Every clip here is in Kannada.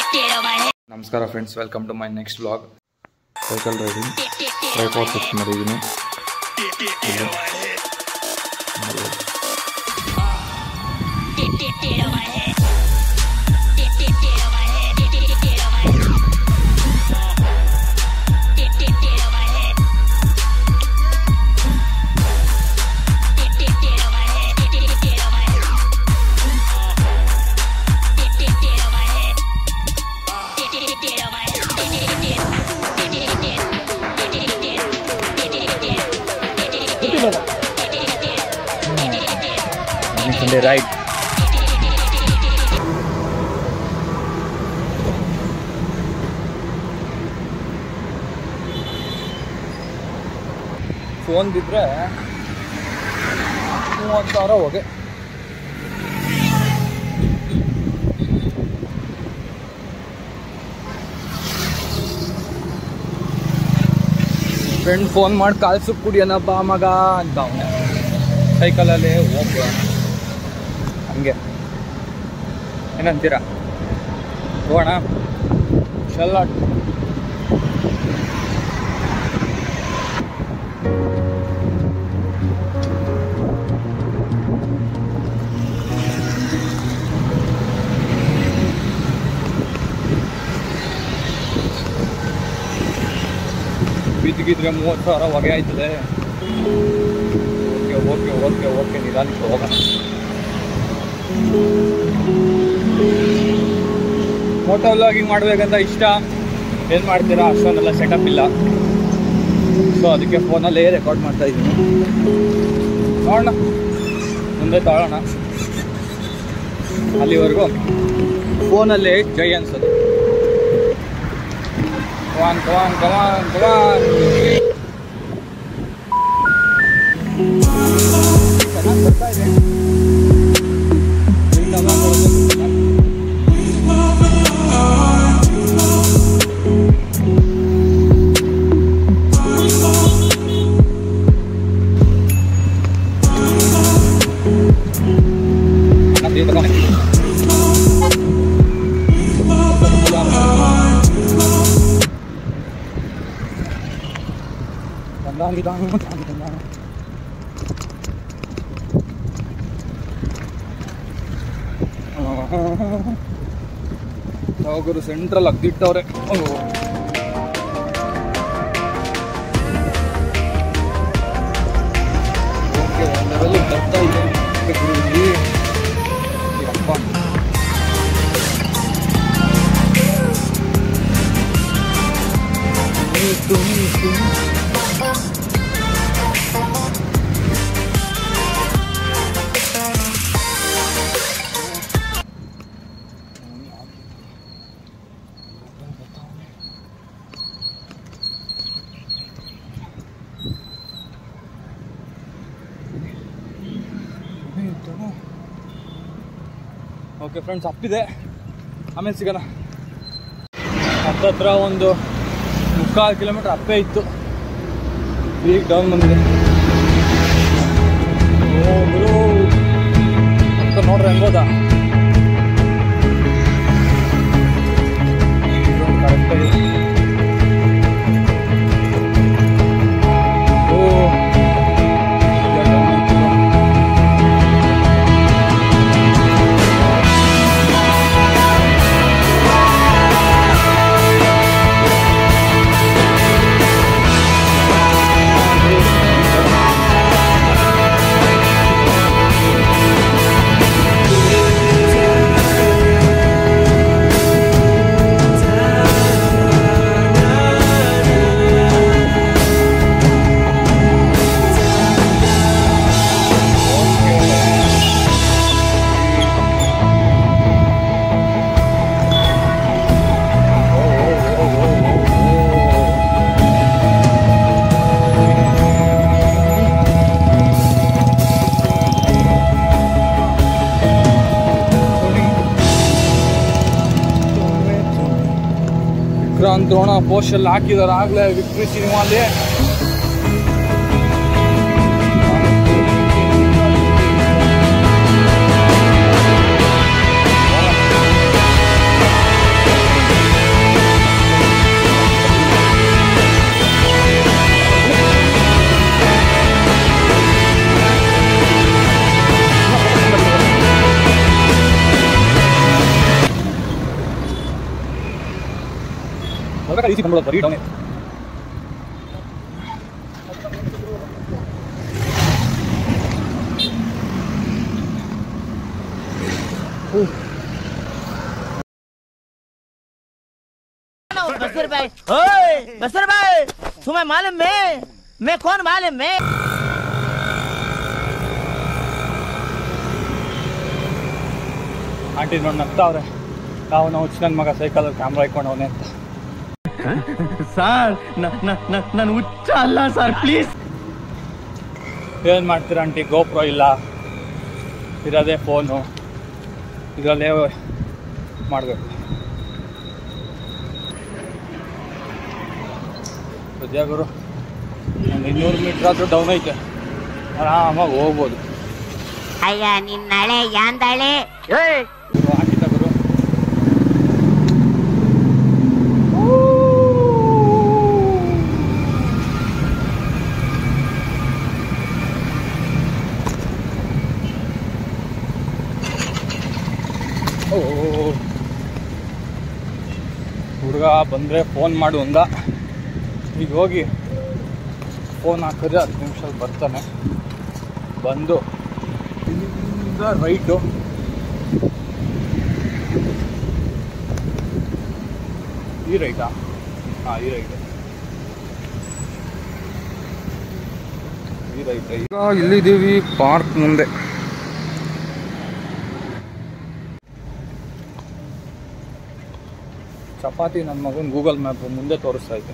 ನಮಸ್ಕಾರ friends welcome to my next vlog cycle riding tripod fix ಮಾಡಿದ್ದೀನಿ ಇದು. ಆಮೇಲೆ ಸಂಡೇ ರೈಡ್ ಫೋನ್ ಬಿದ್ದರೆ ಮೂವತ್ತು ಸಾವಿರ ಹೋಗಿ ಫ್ರೆಂಡ್ ಫೋನ್ ಮಾಡಿ ಕಾಲ್ಸು ಕುಡಿಯೋಣ ಬಾ ಮಗ ಅಂತ ಅವನೇ ಸೈಕಲಲ್ಲಿ ಹೋಗ್ತೀವ ಹಂಗೆ ಏನಂತೀರ ಹೋಗೋಣ ಶಲ್ಲಾಟ್ ಬಿದ್ದಿಗಿದ್ರೆ ಮೂವತ್ತು ಸಾವಿರ ಹೊಗೆ ಆಯ್ತದೆ ಓಕೆ ಓಕೆ ಓಕೆ ಓಕೆ ನಿಧಾನಕ್ಕೆ ಹೋಗೋಣ ಫೋಟೋ ವ್ಲಾಗಿಂಗ್ ಮಾಡ್ಬೇಕಂತ ಇಷ್ಟ ಏನು ಮಾಡ್ತೀರಾ ಅಷ್ಟೊಂದೆಲ್ಲ ಸೆಟಪ್ ಇಲ್ಲ ಸೊ ಅದಕ್ಕೆ ಫೋನಲ್ಲೇ ರೆಕಾರ್ಡ್ ಮಾಡ್ತಾ ಇದ್ದೀನಿ ನೋಡೋಣ ಮುಂದೆ ತಗೊಳ್ಳೋಣ ಅಲ್ಲಿವರೆಗೂ ಫೋನಲ್ಲೇ ಜೈ ಅನ್ಸೋದು ಕಮಾನ್ ಕಮಾನ್ ಕಮಾನ್ ಕಮಾನ್ ಚೆನ್ನಾಗಿ ಬರ್ತಾ ಇದೆ Nanti tekan. Tandaan kita, tandaan tandaan. ಯಾವಾಗರು ಸೆಂಟ್ರಲ್ ಅಗ್ದಿಟ್ಟವ್ರೆ ಓಕೆ ಒಂದು ಲೆವೆಲ್ ಬರ್ತಾ ಇದೆ ಗುರುಜಿ ಅಪ್ಪ ನೀತು ನೀತು ಓಕೆ ಫ್ರೆಂಡ್ಸ್ ಅಪ್ಪಿದೆ ಆಮೇಲೆ ಸಿಗೋಣ ಹತ್ತತ್ರ ಒಂದು ಮುಕ್ಕಾಲು ಕಿಲೋಮೀಟ್ರ್ ಅಪ್ಪೇ ಇತ್ತು ಈಗ ಡೌನ್ ಬಂದಿದೆ ಓ ಗುರು ಅಂತ ನೋಡ್ರಿ ಹೆಂಗೋದ ಕರೆಕ್ಟಾಗಿ ಓ ಈಗ down ಆಯ್ತು. ವಿಕ್ರಾಂತ್ ದ್ರೋಣ ಪೋಸ್ಟ್ ಎಲ್ಲ ಹಾಕಿದಾರೆ ಆಗ್ಲೇ ವಿಕ್ಟ್ರಿ ಸಿನಿಮಾಲಿ ಬರ್ಬೇಕಾದ್ರೆ ಈಸಿ ಬಂದ್ಬಿಡೋದು ಬರೀ ಡೌನೇ बसर भाई ओए बसर भाई तुम्हें मालूम मैं मैं कौन मालूम मैं ಆಂಟಿ ನೋಡಿ ನಗ್ತಾವ್ರೆ ನಾವು ನಾವು ನನ್ನ ಮಗ ಸೈಕಲಲ್ಲಿ ಕ್ಯಾಮ್ರಾ ಇಟ್ಕೊಂಡವನೆ ಅಂತ ಸರ್ ನಾನು ಹುಚ್ಚ ಅಲ್ಲ ಸರ್ ಪ್ಲೀಸ್ ಏನು ಮಾಡ್ತೀರಾ ಆಂಟಿ ಗೋಪ್ರೋ ಇಲ್ಲ ಇರೋದೇ ಫೋನು ಇದರಲ್ಲೇ ಮಾಡಬೇಕು ಸದ್ಯ ಗುರು ಒಂದು ಇನ್ನೂರು ಮೀಟ್ರ್ ಆದರೂ ಡೌನ್ ಐತೆ ಆರಾಮಾಗಿ ಹೋಗ್ಬೋದು ಅಯ್ಯ ನಿನ್ನಳೆ ಯಾಂದಳೆ ಗುರು ಹಾಕಿದ್ದ ಗುರು ಹುಡುಗ ಬಂದರೆ ಫೋನ್ ಮಾಡು ಅಂದ ಈಗ ಹೋಗಿ ಫೋನ್ ಹಾಕಿದ್ರೆ ಹತ್ತು ನಿಮಿಷದಲ್ಲಿ ಬರ್ತಾನೆ ಬಂದು ಇಲ್ಲಿಂದ ರೈಟು ಈ ರೈಟಾ ಹಾಂ ಈ ರೈಟ್ ಈ ರೈಟ್ ಈಗ ಇಲ್ಲಿದ್ದೀವಿ ಪಾರ್ಕ್ ಮುಂದೆ ಚಪಾತಿ ನನ್ನ ಮಗನ ಗೂಗಲ್ ಮ್ಯಾಪ್ ಮುಂದೆ ತೋರಿಸ್ತಾ ಐತೆ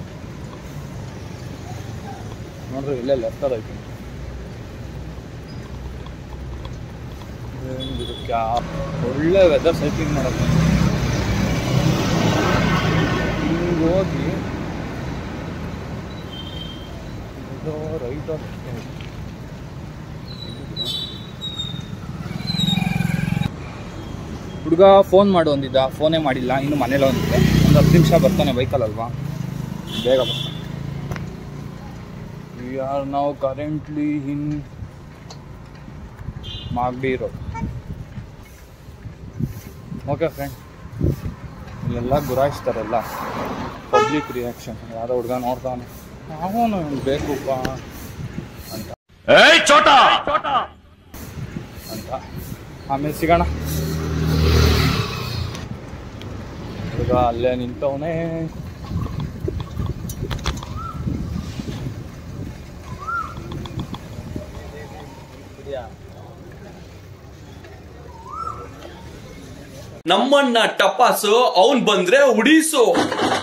ನೋಡ್ರಿ ಇಲ್ಲೇ ಲೆಫ್ಟಲ್ಲಿ ಐತೆ ಏನಿದು ಕ್ಯಾ ಒಳ್ಳೆ ವೆದರ್ ಸೈಕ್ಲಿಂಗ್ ಮಾಡೋದು ಹಿಂಗೆ ಹೋಗಿ ಇದು ರೈಟ್ ಹುಡುಗ ಫೋನ್ ಮಾಡು ಅಂದಿದ್ದ ಫೋನೇ ಮಾಡಿಲ್ಲ ಇನ್ನು ಮನೇಲಿ ಒಂದಿದೆ ಒಂದು ಹತ್ತು ನಿಮಿಷ ಬರ್ತಾನೆ ಬೈಕಲ್ಲಲ್ವಾ ಬೇಗ ಬರ್ತಾನೆ ವಿ ಆರ್ ನಾವು currently in Magadi road okay friend ಇಲ್ಲೆಲ್ಲ ಗುರಾಯಿಸ್ತಾರಲ್ಲ ಪಬ್ಲಿಕ್ ರಿಯಾಕ್ಷನ್ ಯಾರೋ ಹುಡುಗ ನೋಡ್ತಾನೆ ಅವನು ಬೇಕುಪ್ಪ ಅಂತ ಅಂತ ಆಮೇಲೆ ಸಿಗೋಣ ಹುಡುಗ ಅಲ್ಲೇ ನಿಂತವನೇ ನಮ್ಮನ್ನ ಟಪಾಸು ಅವನ್ ಬಂದ್ರೆ ಉಡೀಸು